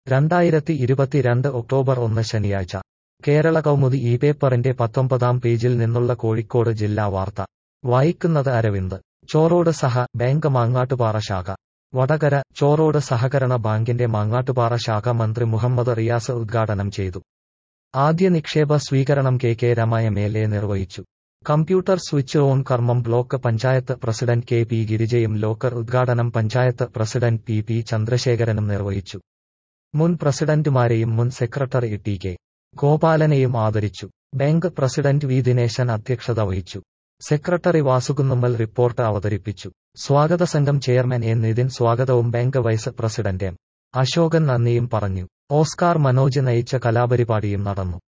രണ്ടായിരത്തി ഇരുപത്തിരണ്ട് ഒക്ടോബർ ഒന്ന് ശനിയാഴ്ച കേരള കൗമുദി ഈ പേപ്പറിന്റെ പത്തൊമ്പതാം പേജിൽ നിന്നുള്ള കോഴിക്കോട് ജില്ലാ വാർത്ത വായിക്കുന്നത് അരവിന്ദ് ചോറോട് സഹ ബാങ്ക് മാങ്ങാട്ടുപാറ ശാഖ വടകര ചോറോട് സഹകരണ ബാങ്കിന്റെ മാങ്ങാട്ടുപാറ ശാഖ മന്ത്രി മുഹമ്മദ് റിയാസ് ഉദ്ഘാടനം ചെയ്തു ആദ്യ നിക്ഷേപ സ്വീകരണം K K Rama M L A നിർവഹിച്ചു കമ്പ്യൂട്ടർ സ്വിച്ച് ഓൺ കർമ്മം block panchayat president K P ഗിരിജയും ലോക്കർ ഉദ്ഘാടനം പഞ്ചായത്ത് പ്രസിഡന്റ് പി പി ചന്ദ്രശേഖരനും നിർവഹിച്ചു മുൻ പ്രസിഡന്റുമാരെയും മുൻ സെക്രട്ടറി ടി കെ ഗോപാലനെയും ആദരിച്ചു ബാങ്ക് പ്രസിഡന്റ് വി ദിനേശൻ അധ്യക്ഷത വഹിച്ചു സെക്രട്ടറി വാസുകുന്നുമ്മൽ റിപ്പോർട്ട് അവതരിപ്പിച്ചു സ്വാഗത സംഘം ചെയർമാൻ എൻ നിതിൻ സ്വാഗതവും bank vice president M Ashokan നന്ദിയും പറഞ്ഞു ഓസ്കാർ മനോജ് നയിച്ച കലാപരിപാടിയും നടന്നു